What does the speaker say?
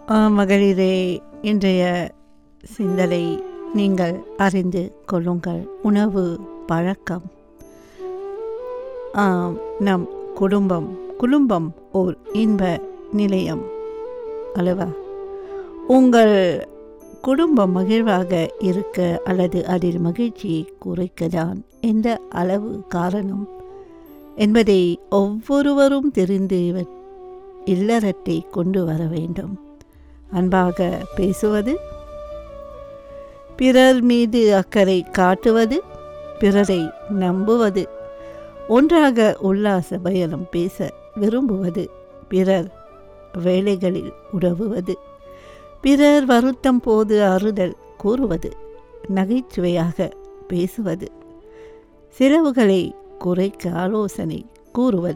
ஆ, மகளிரே இன்றைய சிந்தனை நீங்கள் அறிந்து கொள்ளுங்கள் உணவு பழக்கம் ஆம், நம் குடும்பம் குடும்பம் ஓர் இன்ப நிலையம் அல்லவா உங்கள் குடும்பம் மகிழ்வாக இருக்க அல்லது அதில் மகிழ்ச்சியை குறைக்கதான் எந்த அளவு காரணம் என்பதை ஒவ்வொருவரும் தெரிந்து இவ- இல்லறத்தை கொண்டு வர வேண்டும் அன்பாக பேசுவது பிறர் மீது அக்கறை காட்டுவது பிறரை நம்புவது ஒன்றாக உல்லாச பயணம் பேச விரும்புவது பிறர் வேலைகளில் உதவுவது பிறர் வருத்தம் போது ஆறுதல் கூறுவது நகைச்சுவையாக பேசுவது செலவுகளை குறைக்க ஆலோசனை கூறுவது